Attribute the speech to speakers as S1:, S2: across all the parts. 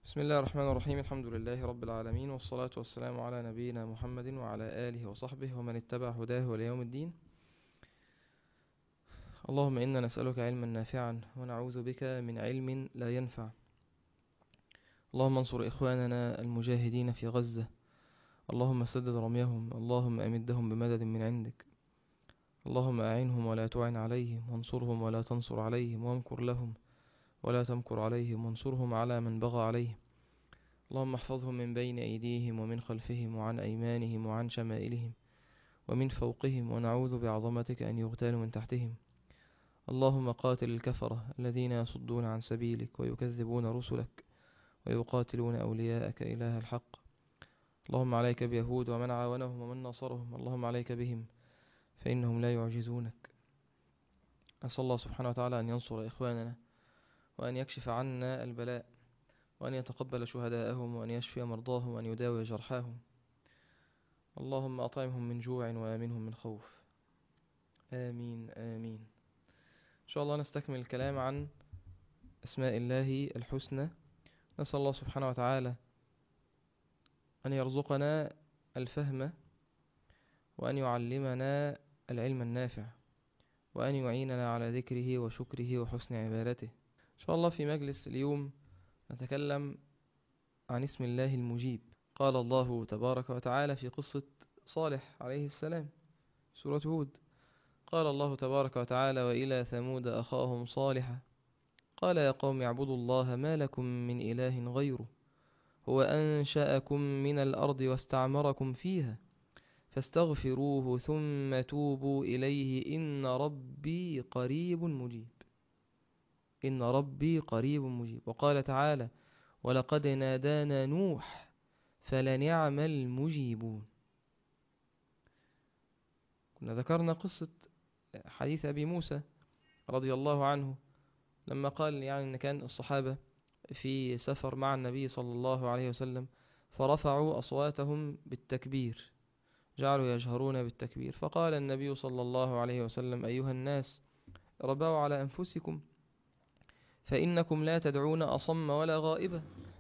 S1: بسم الله الرحمن الرحيم الحمد لله رب العالمين والصلاة والسلام على نبينا محمد وعلى آله وصحبه ومن اتبع هداه وليوم الدين اللهم إنا نسألك علما نافعا ونعوذ بك من علم لا ينفع اللهم انصر إخواننا المجاهدين في غزة اللهم سدد رميهم اللهم أمدهم بمدد من عندك اللهم أعنهم ولا تعن عليهم وانصرهم ولا تنصر عليهم وامكر لهم ولا تمكر عليهم وانصرهم على من بغى عليهم اللهم احفظهم من بين أيديهم ومن خلفهم وعن أيمانهم وعن شمائلهم ومن فوقهم ونعوذ بعظمتك أن يغتالوا من تحتهم اللهم قاتل الكفرة الذين يصدون عن سبيلك ويكذبون رسلك ويقاتلون أولياءك إله الحق اللهم عليك بيهود ومن عاونهم ومن نصرهم اللهم عليك بهم فإنهم لا يعجزونك أسأل الله سبحانه وتعالى أن ينصر إخواننا وأن يكشف عنا البلاء وأن يتقبل شهداءهم وأن يشفي مرضاهم وأن يداوي جرحاهم اللهم أطعمهم من جوع وآمنهم من خوف آمين آمين إن شاء الله نستكمل الكلام عن أسماء الله الحسنى نسأل الله سبحانه وتعالى أن يرزقنا الفهم وأن يعلمنا العلم النافع وأن يعيننا على ذكره وشكره وحسن عبادته إن شاء الله في مجلس اليوم نتكلم عن اسم الله المجيب قال الله تبارك وتعالى في قصة صالح عليه السلام سورة هود قال الله تبارك وتعالى وإلى ثمود أخاهم صالحا قال يا قوم اعبدوا الله ما لكم من إله غيره هو أنشأكم من الأرض واستعمركم فيها فاستغفروه ثم توبوا إليه إن ربي قريب مجيب إن ربي قريب مجيب وقال تعالى ولقد نادانا نوح فلنعم المجيبون كنا ذكرنا قصة حديث أبي موسى رضي الله عنه لما قال يعني أن كان الصحابة في سفر مع النبي صلى الله عليه وسلم فرفعوا أصواتهم بالتكبير جعلوا يجهرون بالتكبير فقال النبي صلى الله عليه وسلم أيها الناس ربوا على أنفسكم فإنكم لا تدعون أصم ولا غائبة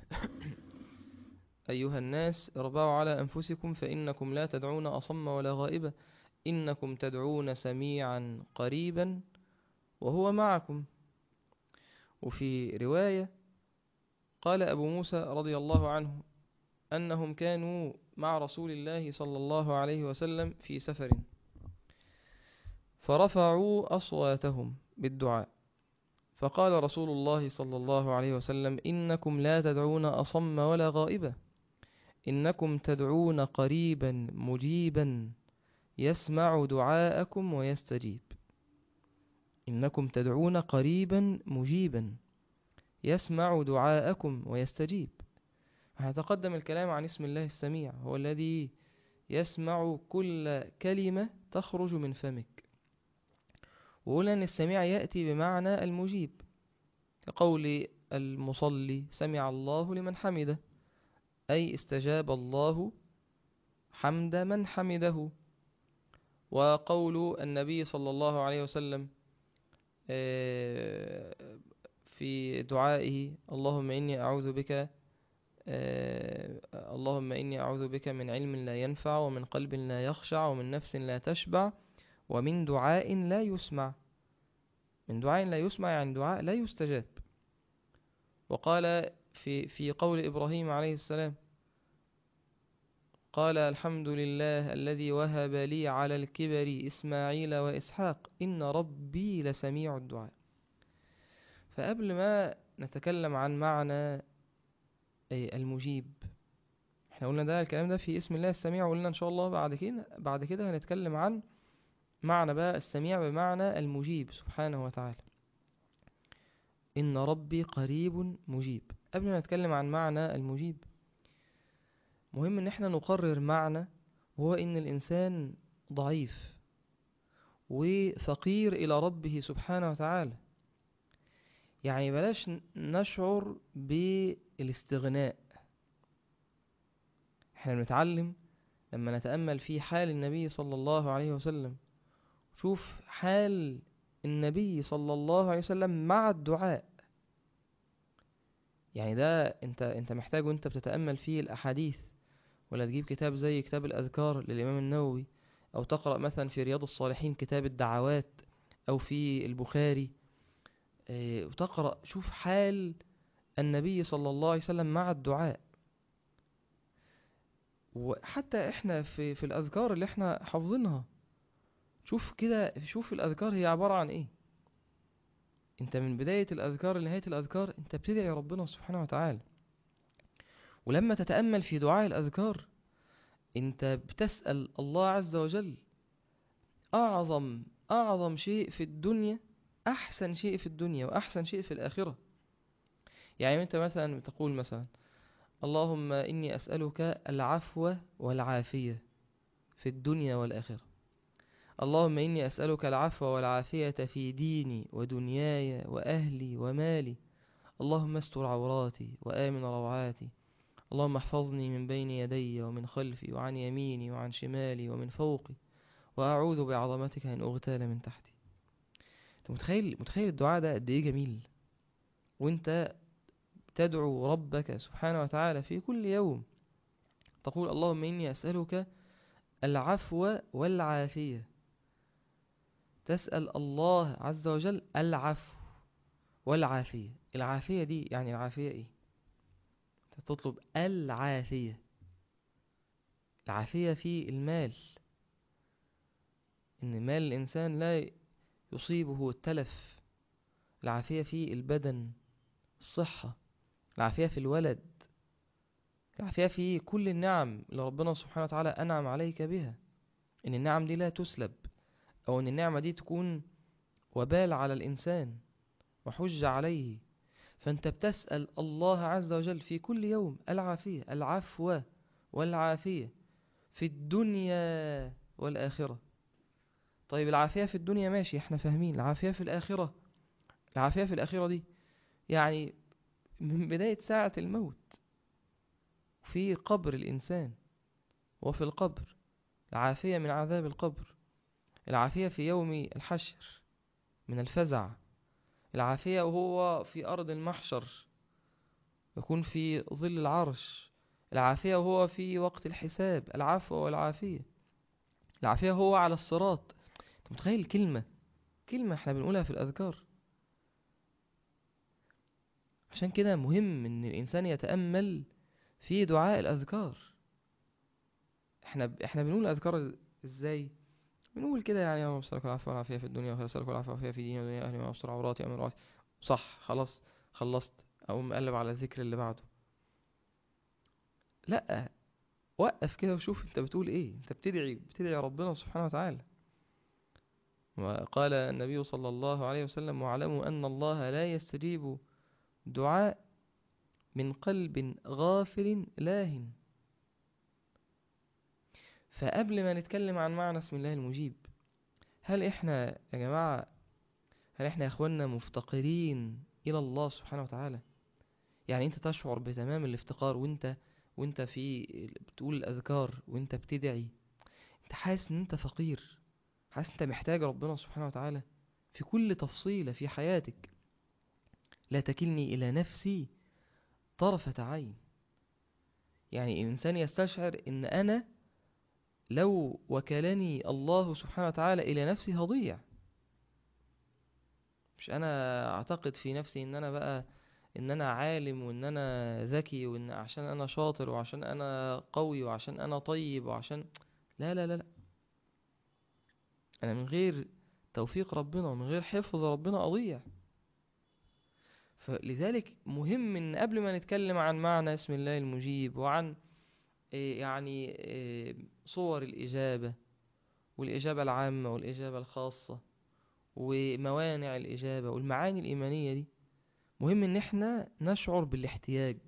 S1: أيها الناس اربعوا على أنفسكم فإنكم لا تدعون أصم ولا غائبة إنكم تدعون سميعا قريبا وهو معكم وفي رواية قال أبو موسى رضي الله عنه أنهم كانوا مع رسول الله صلى الله عليه وسلم في سفر فرفعوا أصواتهم بالدعاء فقال رسول الله صلى الله عليه وسلم إنكم لا تدعون أصم ولا غائبة إنكم تدعون قريبا مجيبا يسمع دعاءكم ويستجيب إنكم تدعون قريبا مجيبا يسمع دعاءكم ويستجيب هتقدم الكلام عن اسم الله السميع هو الذي يسمع كل كلمة تخرج من فمك وقلنا أن السميع يأتي بمعنى المجيب كقول المصلي سمع الله لمن حمده أي استجاب الله حمد من حمده وقول النبي صلى الله عليه وسلم في دعائه اللهم إني أعوذ بك اللهم إني أعوذ بك من علم لا ينفع ومن قلب لا يخشع ومن نفس لا تشبع ومن دعاء لا يسمع من دعاء لا يسمع يعني دعاء لا يستجاب وقال في في قول إبراهيم عليه السلام قال الحمد لله الذي وهب لي على الكبر إسماعيل وإسحاق إن ربي لسميع الدعاء فقبل ما نتكلم عن معنى المجيب احنا قلنا ده الكلام ده في اسم الله السميع وقلنا ان شاء الله بعد كده بعد كده هنتكلم عن معنى بقى السميع بمعنى المجيب سبحانه وتعالى إن ربي قريب مجيب قبل ما نتكلم عن معنى المجيب مهم ان احنا نقرر معنى وهو ان الانسان ضعيف وفقير الى ربه سبحانه وتعالى يعني بلاش نشعر بالاستغناء احنا بنتعلم لما نتأمل في حال النبي صلى الله عليه وسلم شوف حال النبي صلى الله عليه وسلم مع الدعاء يعني ده انت انت محتاج وانت بتتأمل فيه الأحاديث ولا تجيب كتاب زي كتاب الأذكار للإمام النووي أو تقرأ مثلا في رياض الصالحين كتاب الدعوات أو في البخاري اه، وتقرأ شوف حال النبي صلى الله عليه وسلم مع الدعاء وحتى احنا في في الأذكار اللي احنا حافظينها شوف كده شوف الأذكار هي عبارة عن ايه انت من بداية الأذكار لنهاية الأذكار انت بتدعي ربنا سبحانه وتعالى ولما تتأمل في دعاء الأذكار انت بتسأل الله عز وجل أعظم أعظم شيء في الدنيا أحسن شيء في الدنيا وأحسن شيء في الآخرة يعني انت مثلا بتقول مثلا اللهم إني أسألك العفو والعافية في الدنيا والآخرة اللهم إني أسألك العفو والعافية في ديني ودنياي وأهلي ومالي اللهم استر عوراتي وآمن روعاتي اللهم احفظني من بين يدي ومن خلفي وعن يميني وعن شمالي ومن فوقي وأعوذ بعظمتك أن أغتال من تحتي انت متخيل متخيل الدعاء ده قد ايه جميل وانت تدعو ربك سبحانه وتعالى في كل يوم تقول اللهم إني أسألك العفو والعافية تسأل الله عز وجل العفو والعافية العافية دي يعني العافية ايه تطلب العافية العافية في المال ان مال الانسان لا يصيبه التلف العافية في البدن الصحة العافية في الولد العافية في كل النعم اللي ربنا سبحانه وتعالى أنعم عليك بها إن النعم دي لا تسلب أو إن النعمة دي تكون وبال على الإنسان وحج عليه فأنت بتسأل الله عز وجل في كل يوم العافية العفو والعافية في الدنيا والآخرة طيب العافية في الدنيا ماشي احنا فاهمين العافية في الآخرة العافية في الآخرة دي يعني من بداية ساعة الموت في قبر الإنسان وفي القبر العافية من عذاب القبر العافية في يوم الحشر من الفزع العافية وهو في أرض المحشر يكون في ظل العرش العافية وهو في وقت الحساب العفو والعافية العافية هو على الصراط انت متخيل كلمة كلمة احنا بنقولها في الأذكار عشان كده مهم ان الإنسان يتأمل في دعاء الأذكار احنا احنا بنقول الأذكار ازاي بنقول كده يعني يا رب اسالك العفو والعافيه في الدنيا وخير اسالك العفو والعافيه في ديني ودنيا اهلي واستر عوراتي وامن رواتي صح خلاص خلصت اقوم مقلب على الذكر اللي بعده لا وقف كده وشوف انت بتقول ايه انت بتدعي بتدعي ربنا سبحانه وتعالى وقال النبي صلى الله عليه وسلم واعلموا ان الله لا يستجيب دعاء من قلب غافل لاهٍ فقبل ما نتكلم عن معنى اسم الله المجيب هل احنا يا جماعة هل احنا يا اخوانا مفتقرين الى الله سبحانه وتعالى يعني انت تشعر بتمام الافتقار وانت وانت في بتقول الاذكار وانت بتدعي انت حاسس ان انت فقير حاسس انت محتاج ربنا سبحانه وتعالى في كل تفصيلة في حياتك لا تكلني الى نفسي طرفة عين يعني الانسان يستشعر ان انا لو وكلني الله سبحانه وتعالى إلى نفسي هضيع مش أنا أعتقد في نفسي إن أنا بقى إن أنا عالم وإن أنا ذكي وإن عشان أنا شاطر وعشان أنا قوي وعشان أنا طيب وعشان لا لا لا لا أنا من غير توفيق ربنا ومن غير حفظ ربنا أضيع فلذلك مهم إن قبل ما نتكلم عن معنى اسم الله المجيب وعن يعني صور الإجابة والإجابة العامة والإجابة الخاصة وموانع الإجابة والمعاني الإيمانية دي مهم إن احنا نشعر بالاحتياج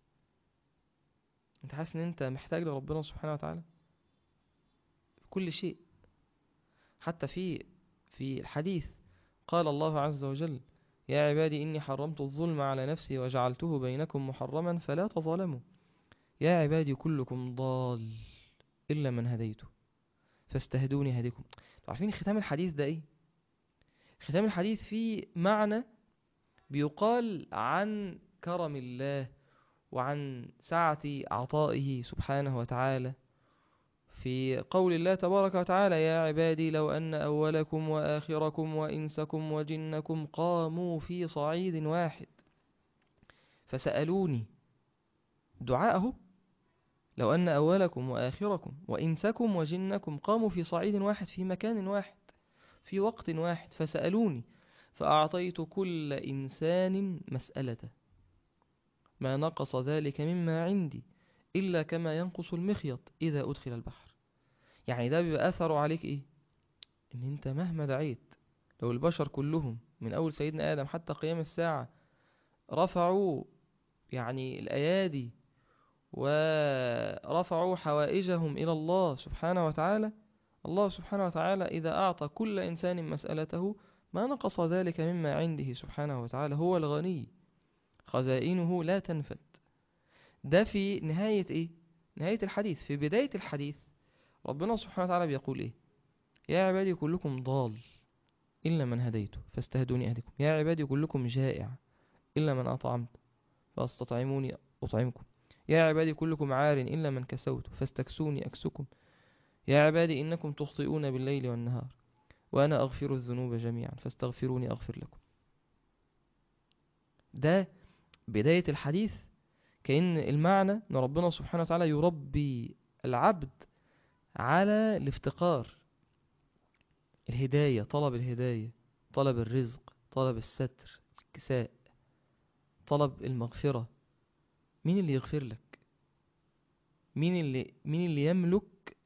S1: انت حاسس ان انت محتاج لربنا سبحانه وتعالى في كل شيء حتى في في الحديث قال الله عز وجل يا عبادي إني حرمت الظلم على نفسي وجعلته بينكم محرما فلا تظالموا يا عبادي كلكم ضال إلا من هديته فاستهدوني هديكم عارفين ختام الحديث ده ايه ختام الحديث فيه معنى بيقال عن كرم الله وعن سعة عطائه سبحانه وتعالى في قول الله تبارك وتعالى يا عبادي لو أن أولكم وآخركم وإنسكم وجنكم قاموا في صعيد واحد فسألوني دعاءه لو أن أولكم وآخركم وإنسكم وجنكم قاموا في صعيد واحد في مكان واحد في وقت واحد فسألوني فأعطيت كل إنسان مسألته ما نقص ذلك مما عندي إلا كما ينقص المخيط إذا أدخل البحر يعني ده بيبقى أثره عليك إيه إن أنت مهما دعيت لو البشر كلهم من أول سيدنا آدم حتى قيام الساعة رفعوا يعني الأيادي ورفعوا حوائجهم إلى الله سبحانه وتعالى الله سبحانه وتعالى إذا أعطى كل إنسان مسألته ما نقص ذلك مما عنده سبحانه وتعالى هو الغني خزائنه لا تنفد ده في نهاية إيه؟ نهاية الحديث في بداية الحديث ربنا سبحانه وتعالى بيقول إيه يا عبادي كلكم ضال إلا من هديته فاستهدوني أهدكم يا عبادي كلكم جائع إلا من أطعمت فاستطعموني أطعمكم يا عبادي كلكم عار إلا من كسوت فاستكسوني أكسكم يا عبادي إنكم تخطئون بالليل والنهار وأنا أغفر الذنوب جميعا فاستغفروني أغفر لكم ده بداية الحديث كأن المعنى أن ربنا سبحانه وتعالى يربي العبد على الافتقار الهداية طلب الهداية طلب الرزق طلب الستر الكساء طلب المغفرة مين اللي يغفر لك مين اللي مين اللي يملك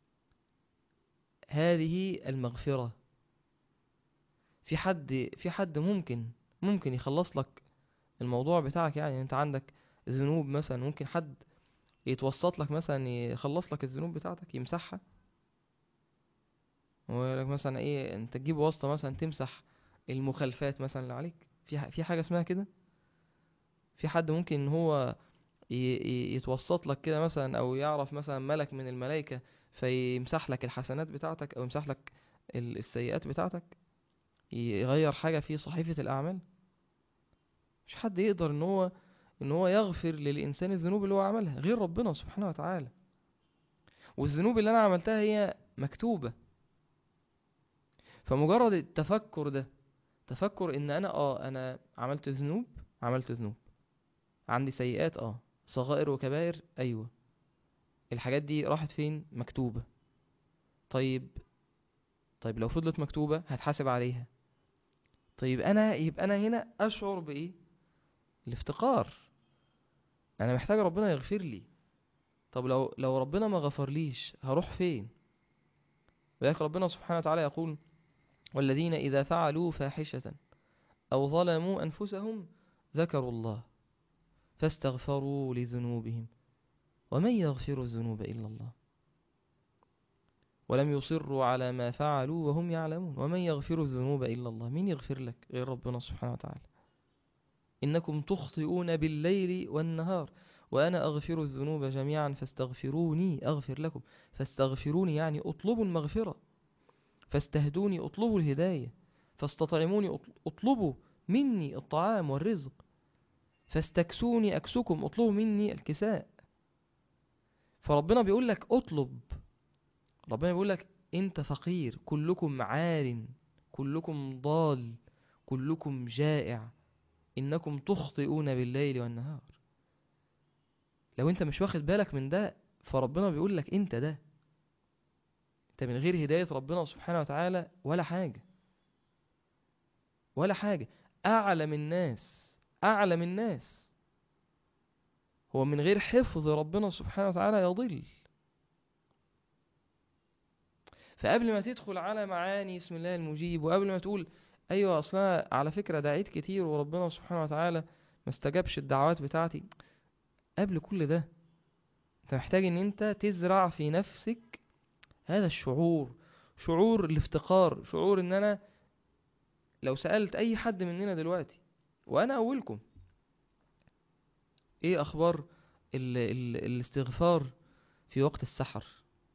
S1: هذه المغفرة في حد في حد ممكن ممكن يخلص لك الموضوع بتاعك يعني انت عندك ذنوب مثلا ممكن حد يتوسط لك مثلا يخلص لك الذنوب بتاعتك يمسحها ويقول لك مثلا ايه انت تجيب واسطة مثلا تمسح المخالفات مثلا اللي عليك في ح- في حاجة اسمها كده في حد ممكن ان هو ي- ي- يتوسط لك كده مثلا او يعرف مثلا ملك من الملائكة فيمسح لك الحسنات بتاعتك او يمسح لك ال- السيئات بتاعتك يغير حاجة في صحيفة الأعمال مش حد يقدر ان هو ان هو يغفر للإنسان الذنوب اللي هو عملها غير ربنا سبحانه وتعالى والذنوب اللي أنا عملتها هي مكتوبة فمجرد التفكر ده تفكر ان انا اه انا عملت ذنوب عملت ذنوب عندي سيئات اه صغائر وكبائر ايوه الحاجات دي راحت فين مكتوبة طيب طيب لو فضلت مكتوبة هتحاسب عليها طيب انا يبقى انا هنا اشعر بايه الافتقار انا محتاج ربنا يغفر لي طب لو لو ربنا ما غفرليش هروح فين ولكن ربنا سبحانه وتعالى يقول والذين إذا فعلوا فاحشة أو ظلموا أنفسهم ذكروا الله فاستغفروا لذنوبهم ومن يغفر الذنوب إلا الله ولم يصروا على ما فعلوا وهم يعلمون ومن يغفر الذنوب إلا الله مين يغفر لك غير ربنا سبحانه وتعالى إنكم تخطئون بالليل والنهار وأنا أغفر الذنوب جميعا فاستغفروني أغفر لكم فاستغفروني يعني اطلبوا المغفرة فاستهدوني اطلبوا الهداية فاستطعموني أطل- اطلبوا مني الطعام والرزق فاستكسوني أكسكم اطلبوا مني الكساء فربنا بيقول لك اطلب ربنا بيقول لك انت فقير كلكم عار كلكم ضال كلكم جائع انكم تخطئون بالليل والنهار لو انت مش واخد بالك من ده فربنا بيقول لك انت ده انت من غير هداية ربنا سبحانه وتعالى ولا حاجة ولا حاجة أعلم الناس أعلم الناس هو من غير حفظ ربنا سبحانه وتعالى يضل فقبل ما تدخل على معاني اسم الله المجيب وقبل ما تقول أيوة أصلا على فكرة دعيت كتير وربنا سبحانه وتعالى ما استجابش الدعوات بتاعتي قبل كل ده انت محتاج ان انت تزرع في نفسك هذا الشعور شعور الافتقار شعور ان انا لو سألت اي حد مننا دلوقتي وانا اولكم ايه اخبار ال ال الاستغفار في وقت السحر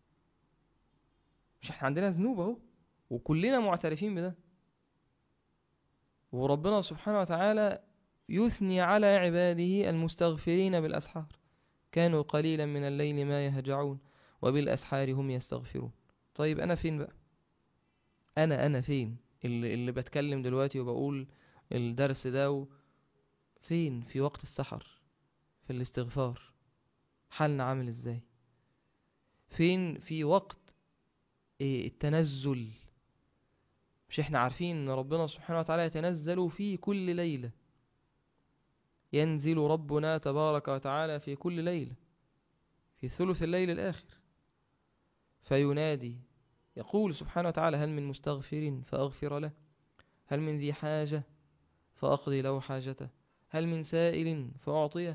S1: مش احنا عندنا ذنوب اهو وكلنا معترفين بده وربنا سبحانه وتعالى يثني على عباده المستغفرين بالأسحار كانوا قليلا من الليل ما يهجعون وبالأسحار هم يستغفرون طيب أنا فين بقى أنا أنا فين اللي, اللي بتكلم دلوقتي وبقول الدرس ده و... فين في وقت السحر في الاستغفار حالنا عامل ازاي فين في وقت إيه التنزل مش احنا عارفين ان ربنا سبحانه وتعالى يتنزل في كل ليلة ينزل ربنا تبارك وتعالى في كل ليلة في ثلث الليل الآخر فينادي يقول سبحانه وتعالى هل من مستغفر فأغفر له هل من ذي حاجة فأقضي له حاجته هل من سائل فأعطيه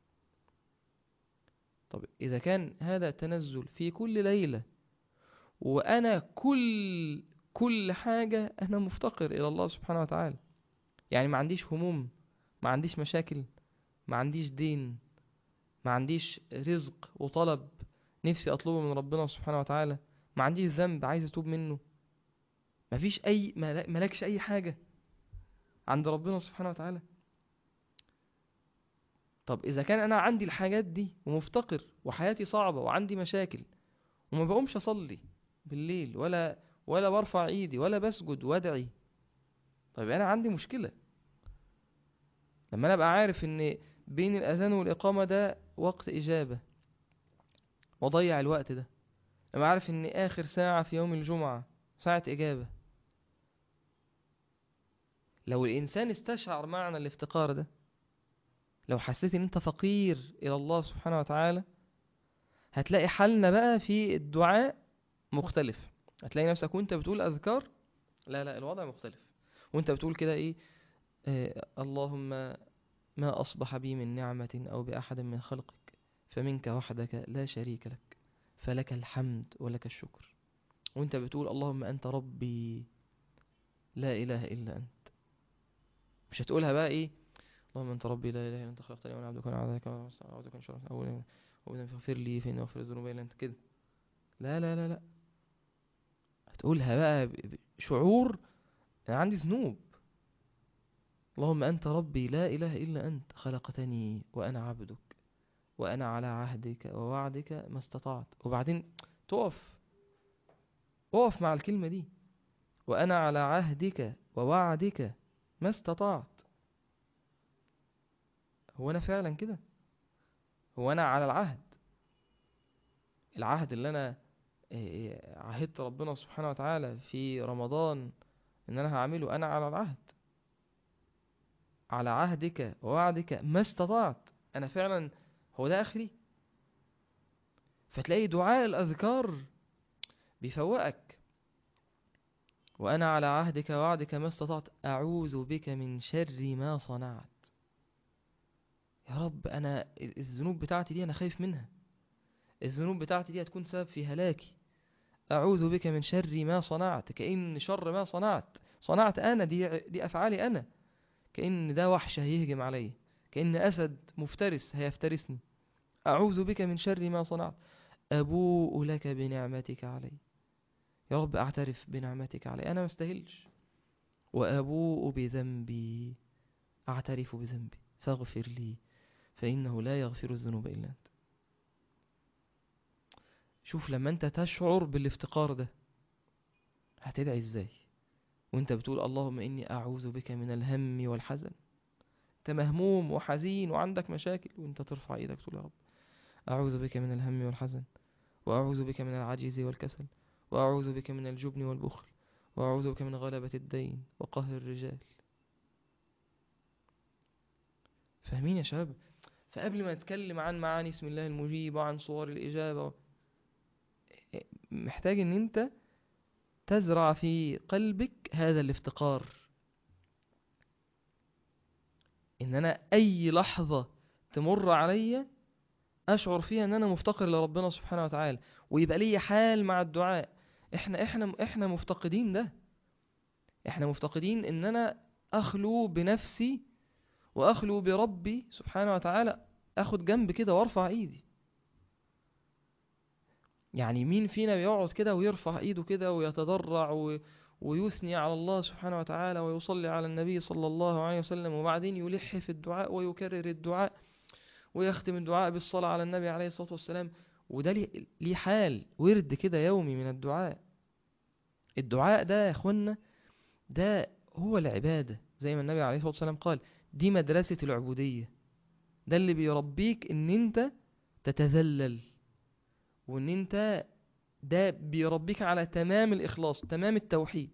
S1: طب إذا كان هذا التنزل في كل ليلة وأنا كل كل حاجة أنا مفتقر إلى الله سبحانه وتعالى يعني ما عنديش هموم ما عنديش مشاكل ما عنديش دين ما عنديش رزق وطلب نفسي أطلبه من ربنا سبحانه وتعالى ما عنديش ذنب عايز أتوب منه ما فيش أي ملكش أي حاجة عند ربنا سبحانه وتعالى طب إذا كان أنا عندي الحاجات دي ومفتقر وحياتي صعبة وعندي مشاكل وما بقومش أصلي بالليل ولا ولا برفع ايدي ولا بسجد وادعي طيب انا عندي مشكلة لما انا ابقى عارف ان بين الاذان والاقامة ده وقت اجابة واضيع الوقت ده لما عارف ان اخر ساعة في يوم الجمعة ساعة اجابة لو الانسان استشعر معنى الافتقار ده لو حسيت ان انت فقير الى الله سبحانه وتعالى هتلاقي حالنا بقى في الدعاء مختلف هتلاقي نفسك وانت بتقول اذكار لا لا الوضع مختلف وانت بتقول كده ايه آه اللهم ما اصبح بي من نعمة او باحد من خلقك فمنك وحدك لا شريك لك فلك الحمد ولك الشكر وانت بتقول اللهم انت ربي لا اله الا انت مش هتقولها بقى ايه اللهم انت ربي لا اله الا انت خلقتني وانا عبدك وانا عبدك وانا عبدك من شر اول فاغفر لي فاني اغفر الذنوب الا انت كده لا لا لا لا هتقولها بقى بشعور انا عندي ذنوب اللهم انت ربي لا اله الا انت خلقتني وانا عبدك وانا على عهدك ووعدك ما استطعت وبعدين تقف اقف مع الكلمة دي وانا على عهدك ووعدك ما استطعت هو انا فعلا كده هو انا على العهد العهد اللي انا عهدت ربنا سبحانه وتعالى في رمضان ان انا هعمله انا على العهد على عهدك ووعدك ما استطعت انا فعلا هو ده اخري فتلاقي دعاء الاذكار بيفوقك وانا على عهدك ووعدك ما استطعت اعوذ بك من شر ما صنعت يا رب انا الذنوب بتاعتي دي انا خايف منها الذنوب بتاعتي دي هتكون سبب في هلاكي أعوذ بك من شر ما صنعت كأن شر ما صنعت صنعت أنا دي, دي أفعالي أنا كأن ده وحش هيهجم علي كأن أسد مفترس هيفترسني أعوذ بك من شر ما صنعت أبوء لك بنعمتك علي يا رب أعترف بنعمتك علي أنا ما استاهلش وأبوء بذنبي أعترف بذنبي فاغفر لي فإنه لا يغفر الذنوب إلا أنت شوف لما انت تشعر بالافتقار ده هتدعي ازاي وانت بتقول اللهم اني اعوذ بك من الهم والحزن انت مهموم وحزين وعندك مشاكل وانت ترفع ايدك تقول يا رب اعوذ بك من الهم والحزن واعوذ بك من العجز والكسل واعوذ بك من الجبن والبخل واعوذ بك من غلبة الدين وقهر الرجال فاهمين يا شباب فقبل ما نتكلم عن معاني اسم الله المجيب وعن صور الإجابة محتاج ان انت تزرع في قلبك هذا الافتقار ان انا اي لحظة تمر عليا اشعر فيها ان انا مفتقر لربنا سبحانه وتعالى ويبقى لي حال مع الدعاء احنا احنا احنا مفتقدين ده احنا مفتقدين ان انا اخلو بنفسي واخلو بربي سبحانه وتعالى اخد جنب كده وارفع ايدي يعني مين فينا بيقعد كده ويرفع ايده كده ويتضرع و... ويثني على الله سبحانه وتعالى ويصلي على النبي صلى الله عليه وسلم وبعدين يلح في الدعاء ويكرر الدعاء ويختم الدعاء بالصلاة على النبي عليه الصلاة والسلام وده ليه- ليه حال ورد كده يومي من الدعاء الدعاء ده يا اخوانا ده هو العبادة زي ما النبي عليه الصلاة والسلام قال دي مدرسة العبودية ده اللي بيربيك ان انت تتذلل وان انت ده بيربيك على تمام الاخلاص تمام التوحيد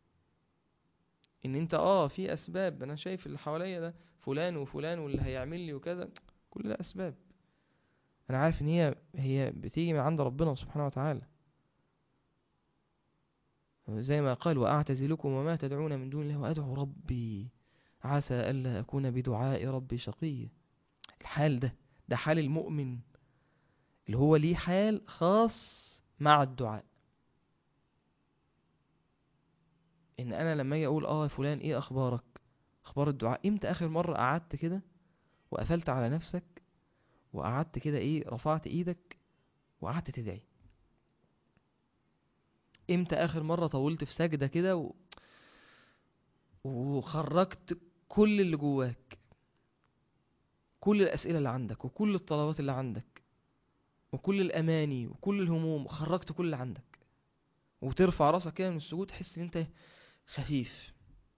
S1: ان انت اه في اسباب انا شايف اللي حواليا ده فلان وفلان واللي هيعمل لي وكذا كل ده اسباب انا عارف ان هي هي بتيجي من عند ربنا سبحانه وتعالى زي ما قال واعتزلكم وما تدعون من دون الله وادعو ربي عسى الا اكون بدعاء ربي شقيا الحال ده ده حال المؤمن اللي هو ليه حال خاص مع الدعاء ان انا لما اجي اقول اه يا فلان ايه اخبارك اخبار الدعاء امتى اخر مره قعدت كده وقفلت على نفسك وقعدت كده ايه رفعت ايدك وقعدت تدعي امتى اخر مره طولت في سجده كده و... وخرجت كل اللي جواك كل الاسئله اللي عندك وكل الطلبات اللي عندك وكل الاماني وكل الهموم خرجت كل اللي عندك وترفع راسك كده من السجود تحس ان انت خفيف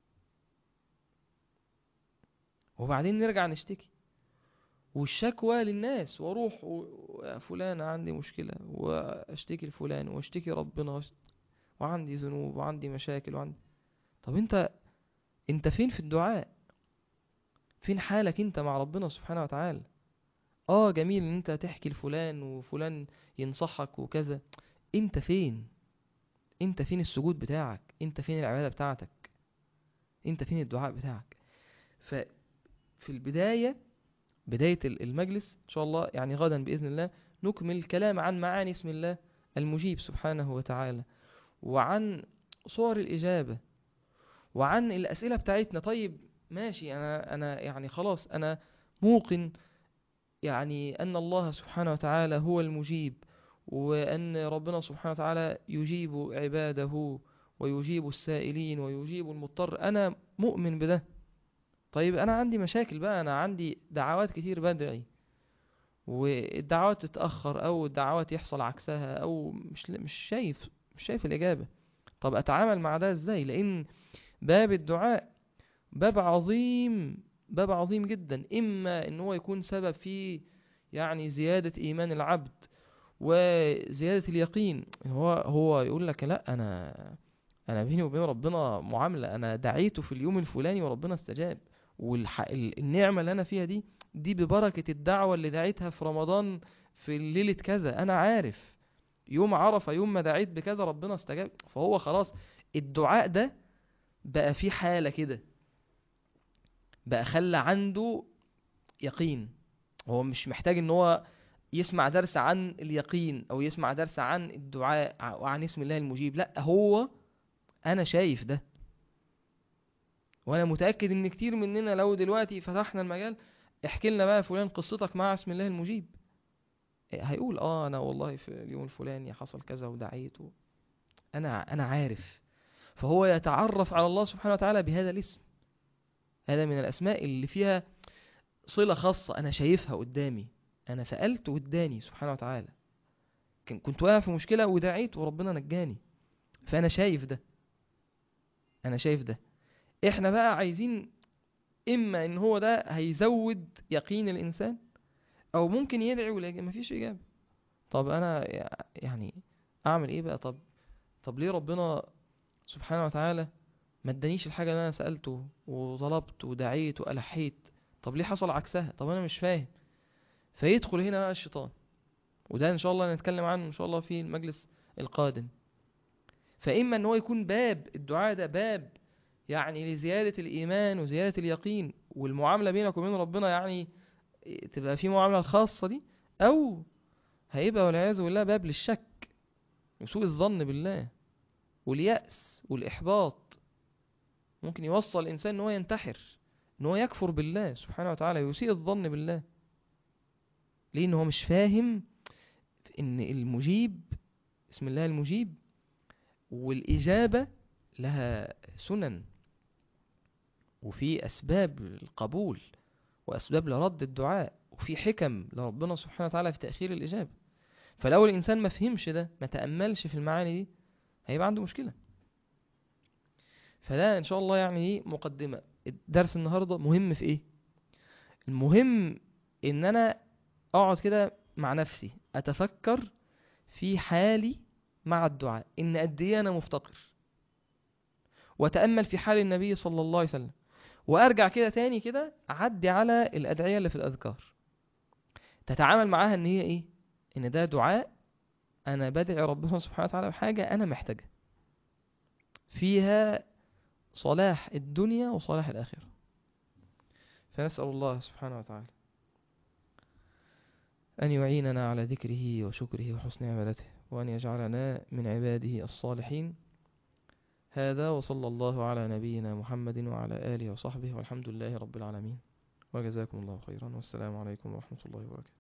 S1: وبعدين نرجع نشتكي والشكوى للناس واروح و- يا فلان عندي مشكلة واشتكي لفلان واشتكي ربنا وأشت- وعندي ذنوب وعندي مشاكل وعندي طب انت انت فين في الدعاء فين حالك انت مع ربنا سبحانه وتعالى اه جميل ان انت تحكي لفلان وفلان ينصحك وكذا انت فين انت فين السجود بتاعك انت فين العبادة بتاعتك انت فين الدعاء بتاعك ففي البداية بداية ال- المجلس إن شاء الله يعني غدا بإذن الله نكمل الكلام عن معاني اسم الله المجيب سبحانه وتعالى وعن صور الإجابة وعن الأسئلة بتاعتنا طيب ماشي أنا أنا يعني خلاص أنا موقن يعني أن الله سبحانه وتعالى هو المجيب وأن ربنا سبحانه وتعالى يجيب عباده ويجيب السائلين ويجيب المضطر أنا مؤمن بده طيب أنا عندي مشاكل بقى أنا عندي دعوات كتير بدعي والدعوات تتأخر أو الدعوات يحصل عكسها أو مش مش شايف مش شايف الإجابة طب أتعامل مع ده إزاي لأن باب الدعاء باب عظيم باب عظيم جدا إما إن هو يكون سبب في يعني زيادة إيمان العبد وزيادة اليقين هو هو يقول لك لا أنا أنا بيني وبين ربنا معاملة أنا دعيته في اليوم الفلاني وربنا استجاب والنعمة اللي أنا فيها دي دي ببركة الدعوة اللي دعيتها في رمضان في ليلة كذا أنا عارف يوم عرفة يوم ما دعيت بكذا ربنا استجاب فهو خلاص الدعاء ده بقى في حالة كده بقى خلى عنده يقين هو مش محتاج ان هو يسمع درس عن اليقين او يسمع درس عن الدعاء وعن اسم الله المجيب لا هو انا شايف ده وانا متاكد ان كتير مننا لو دلوقتي فتحنا المجال احكي لنا بقى فلان قصتك مع اسم الله المجيب هيقول اه انا والله في اليوم الفلاني حصل كذا ودعيت و... انا انا عارف فهو يتعرف على الله سبحانه وتعالى بهذا الاسم هذا من الاسماء اللي فيها صله خاصه انا شايفها قدامي انا سالت واداني سبحانه وتعالى كنت واقع في مشكله ودعيت وربنا نجاني فانا شايف ده انا شايف ده احنا بقى عايزين اما ان هو ده هيزود يقين الانسان او ممكن يدعي ولا مفيش اجابه طب انا يعني اعمل ايه بقى طب طب ليه ربنا سبحانه وتعالى ما ادانيش الحاجه اللي انا سالته وطلبت ودعيت والحيت طب ليه حصل عكسها طب انا مش فاهم فيدخل هنا بقى الشيطان وده ان شاء الله نتكلم عنه ان شاء الله في المجلس القادم فاما ان هو يكون باب الدعاء ده باب يعني لزيادة الإيمان وزيادة اليقين والمعاملة بينك وبين ربنا يعني تبقى في معاملة الخاصة دي أو هيبقى والعياذ بالله باب للشك وسوء الظن بالله واليأس والإحباط ممكن يوصل الإنسان إن هو ينتحر إن هو يكفر بالله سبحانه وتعالى يسيء الظن بالله ليه إن هو مش فاهم إن المجيب اسم الله المجيب والإجابة لها سنن وفي أسباب القبول وأسباب لرد الدعاء وفي حكم لربنا سبحانه وتعالى في تأخير الإجابة فلو الإنسان ما فهمش ده ما تأملش في المعاني دي هيبقى عنده مشكلة فده إن شاء الله يعني إيه مقدمة الدرس النهاردة مهم في إيه المهم إن أنا أقعد كده مع نفسي أتفكر في حالي مع الدعاء إن قد إيه أنا مفتقر وأتأمل في حال النبي صلى الله عليه وسلم وأرجع كده تاني كده أعدي على الأدعية اللي في الأذكار تتعامل معاها إن هي إيه إن ده دعاء أنا بدعي ربنا سبحانه وتعالى بحاجة أنا محتاجها فيها صلاح الدنيا وصلاح الآخرة فنسأل الله سبحانه وتعالى أن يعيننا على ذكره وشكره وحسن عبادته وأن يجعلنا من عباده الصالحين هذا وصلى الله على نبينا محمد وعلى آله وصحبه والحمد لله رب العالمين وجزاكم الله خيرا والسلام عليكم ورحمة الله وبركاته